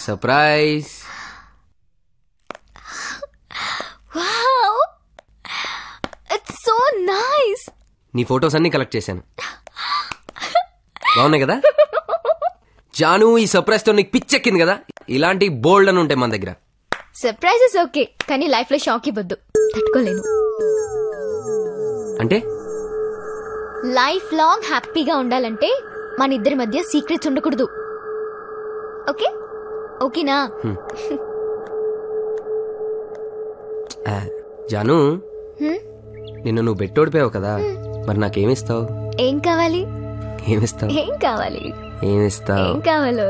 Surprise wow it's so nice నీ photos అన్ని collect చేశాను బాగున్నాయి కదా జాను ఈ సర్ప్రైజ్ తో నీకు పిచ్చెక్కింది కదా ఇలాంటి బోల్డ్ అని ఉంటాయి మన దగ్గర సర్ప్రైజెస్ ఓకే కానీ లైఫ్ లో షాక్ ఇవ్వద్దు తట్టుకోలేను అంటే లైఫ్ లాంగ్ హ్యాపీగా ఉండాలంటే మన ఇద్దరి మధ్య సీక్రెట్స్ ఉండకూడదు ఓకే ఓకేనా ఆ, జాను హ్మ్? నిన్ను నువ్వు బెట్టోడిపోయావు కదా మరి నాకేమిస్తావు ఏం కావాలి ఏమిస్తావు ఏం కావాలి ఏమిస్తావు ఏం కావాలో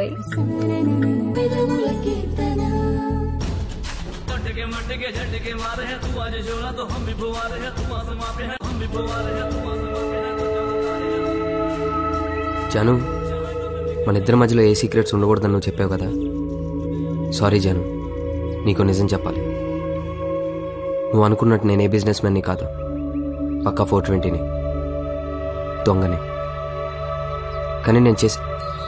జాను మన ఇద్దరి మధ్యలో ఏ సీక్రెట్స్ ఉండకూడదని నువ్వు చెప్పావు కదా సారీ జాను నీకు నిజం చెప్పాలి నువ్వు అనుకున్నట్టు నేను ఏ బిజినెస్ మ్యాన్ని కాదు పక్కా ఫోర్ ట్వంటీని దొంగని కానీ నేను చేసి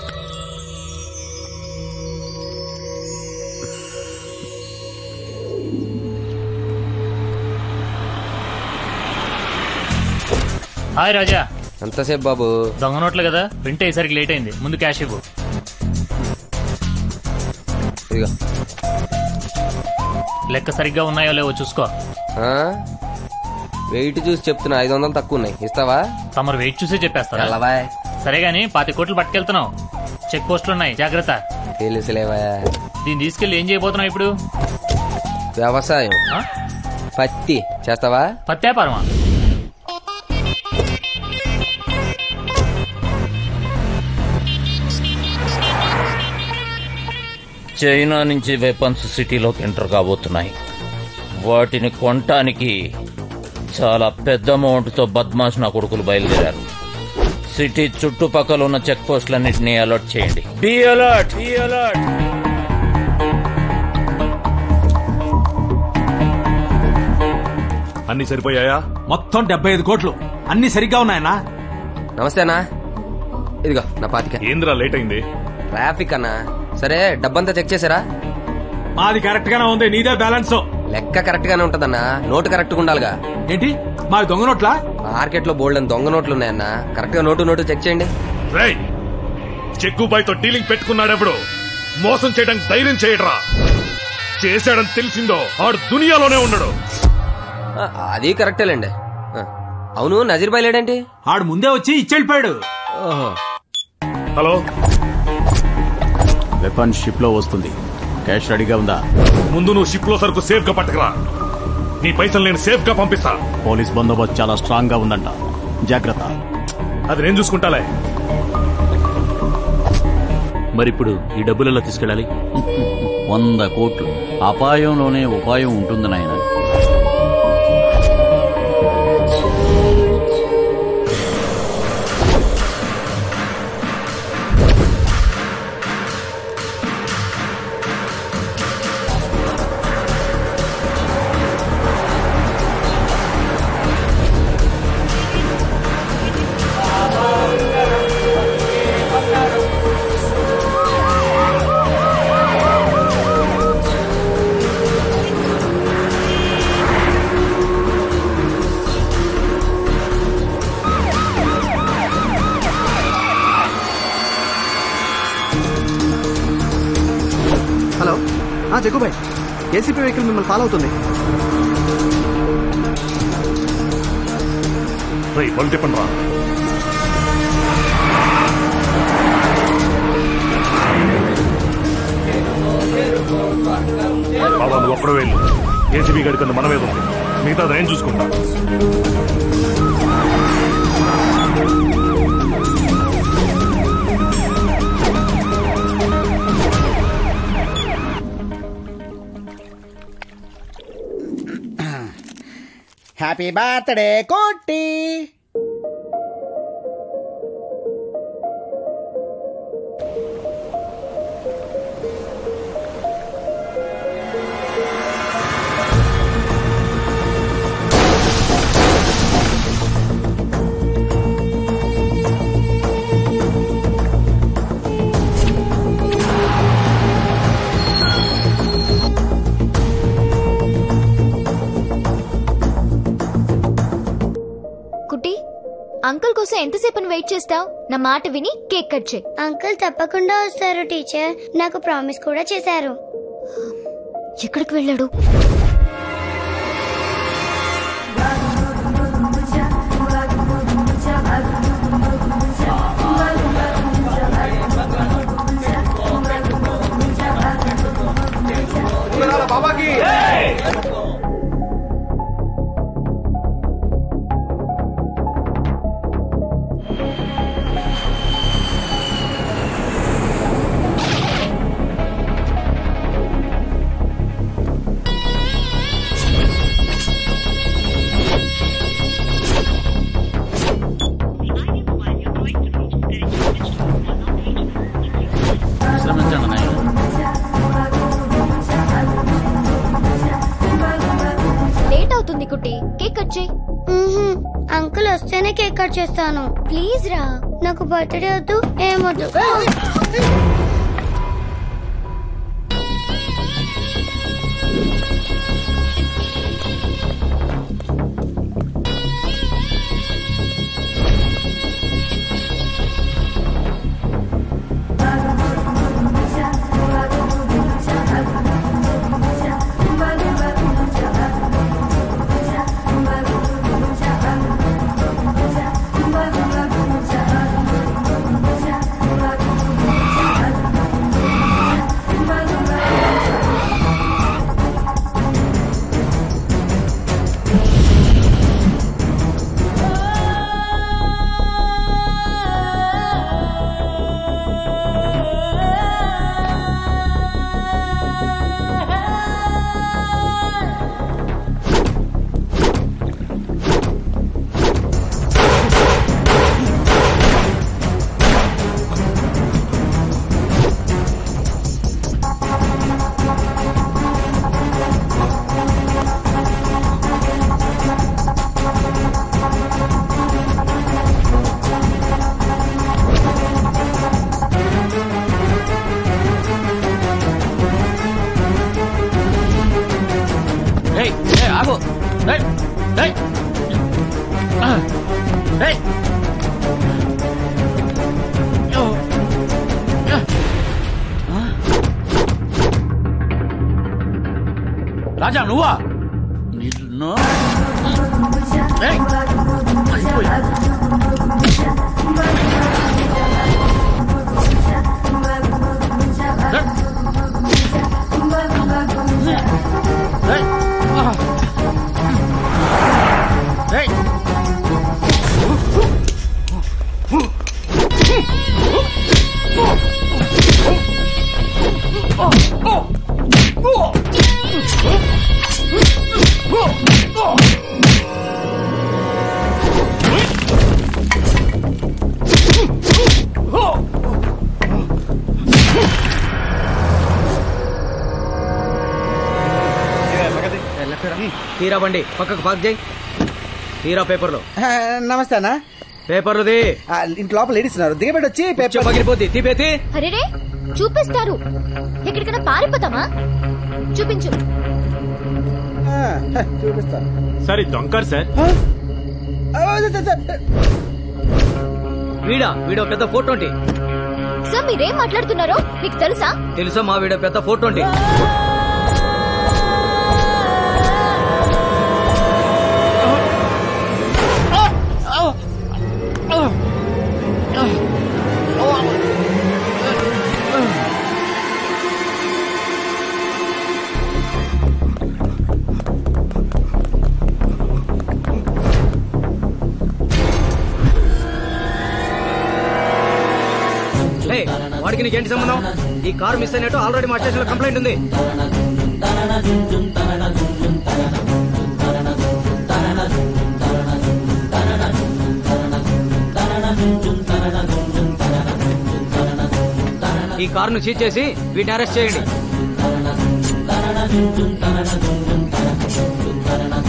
హాయ్ రాజా అంతసేపు బాబు దొంగ నోట్లు కదా ప్రింట్ అయ్యేసరికి లేట్ అయింది ముందు క్యాష్ ఇవ్వు ఇదిగో లెక్క సరిగ్గా ఉన్నాయో లేవో చూసుకో ఆ? వెయిట్ చూసి చెప్తున్నా ఐదు వందలు తక్కువ ఉన్నాయి ఇస్తావా తమరు వెయిట్ చూసే చెప్పేస్తారా వెళ్ళవా సరే గాని పాతి కోట్లు పట్టుకెళ్తున్నావు చెక్ పోస్టులు ఉన్నాయి జాగ్రత్త తెలుసులేవా దీన్ని తీసుకెళ్లి ఏం చేయబోతున్నావు ఇప్పుడు వ్యవసాయం ఆ? పత్తి చేస్తావా పత్తి వ్యాపారమా చైనా నుంచి వెపన్స్ సిటీలోకి ఎంటర్ కాబోతున్నాయి వాటిని కొనటానికి చాలా పెద్ద అమౌంట్తో బద్మాష్ నా కొడుకులు బయలుదేరారు సిటీ చుట్టుపక్కల ఉన్న చెక్ పోస్టులన్నింటినీ అలర్ట్ చేయండి బి అలర్ట్ బి అలర్ట్ అన్ని సరిపోయాయా మొత్తం డెబ్బై ఐదు కోట్లు అన్ని సరిగ్గా ఉన్నాయన్నా నమస్తే అన్నా ఇదిగో నా పాతిక ఏంద్రా లేట్ అయింది ట్రాఫిక్ అన్నా సరే డబ్బంతా చెక్ చేశారా మాది కరెక్ట్ గానే ఉంది నీదే బ్యాలెన్స్ లెక్క కరెక్ట్ గానే ఉంటదన్నా నోటు కరెక్ట్ గా ఉండాలిగా ఏంటి మాది దొంగ నోట్లా మార్కెట్ లో బోల్డ్ అని దొంగ నోట్లు ఉన్నాయన్నా కరెక్ట్ గా నోటు నోటు చెక్ చేయండి రేయ్ చెక్కుబాయ్తో డీలింగ్ పెట్టుకున్నాడెప్పుడు మోసం చేయడానికి ధైర్యం చేయడరా చేశాడని తెలిసిందో ఆడు దునియాలోనే ఉండడు ఆ, అది కరెక్టేలేండి ఆ, అవును నజీర్ బాయ్ లేడేంటి ఆడు ముందే వచ్చి ఇచ్చెళ్ళిపోయాడు ఓహో హలో వెపన్ షిప్ లో వస్తుంది క్యాష్ రెడీగా ఉందా ముందు నువ్వు షిప్ లో సరుకు సేఫ్ గా పట్టుకురా నీ పైసలు నేను సేఫ్ గా పంపిస్తా పోలీస్ బందోబస్తు చాలా స్ట్రాంగ్ గా ఉందంట జాగ్రత్త అది నేను చూసుకుంటాలే మరిప్పుడు ఈ డబ్బులు ఎలా తీసుకెళ్ళాలి వంద కోట్లు అపాయంలోనే ఉపాయం ఉంటుంది నాయన హలో ఆ జగ్గుబాయ్ ఏసీపీ వెహికల్ మిమ్మల్ని ఫాలో అవుతుంది రేయ్ బలు తిప్పండి రా బాబా నువ్వు ఒక్కడు వెళ్ళు ఏసీబీ గడి కింద మనమేది ఉంది మిగతా నేను చూసుకుంటా హ్యాపీ బర్త్డే కోటి అంకుల్ కోసం ఎంతసేపు వెయిట్ చేస్తావు నా మాట విని కేక్ కట్ చేయి అంకుల్ తప్పకుండా వస్తారు టీచర్ నాకు ప్రామిస్ కూడా చేశారు ఎక్కడికి వెళ్ళాడు బాబాకి విశ్రమించండి నాయన లేట్ అవుతుంది కుట్టి కేక్ కట్ చేయి మ్మ్హ్మ్. అంకుల్ వస్తేనే కేక్ కట్ చేస్తాను ప్లీజ్ రా నాకు బర్త్డే వద్దు ఏమొద్దు ఏయ్, ఏయ్, ఆగు ఏయ్, ఏయ్. ఆ, ఏయ్. ఓ. ఆ. రాజా నువ్వా నిన్ను ఏయ్. అయిపోయి. ఏయ్. ఆ. ఏయ్. తీరా బండి పక్కకు పార్క్ చేయి తీరా పేపర్లు నమస్తే అన్న పేపర్లుది ఇంటి లోపల లేడీస్ ఉన్నారు దిగబెట్టి వచ్చి కూర్చో, పగిలిపోద్ది తీపేతి అరేరే చూపిస్తారు ఎక్కడికైనా పారిపోతామా చూపించు చూపిస్తా సరే దొంకారు సార్ వీడా వీడో పెద్ద ఫోటో ఉంటి సార్ మీరేం మాట్లాడుతున్నారో మీకు తెలుసా తెలుసా మా వీడో పెద్ద ఫోటో ఉంటి ఏయ్, వాడికి నీకేంటి సంబంధం ఈ కారు మిస్ అయినట్టు ఆల్రెడీ మా స్టేషన్ లో కంప్లైంట్ ఉంది ఈ కారును సీజ్ చేసి వీటిని అరెస్ట్ చేయండి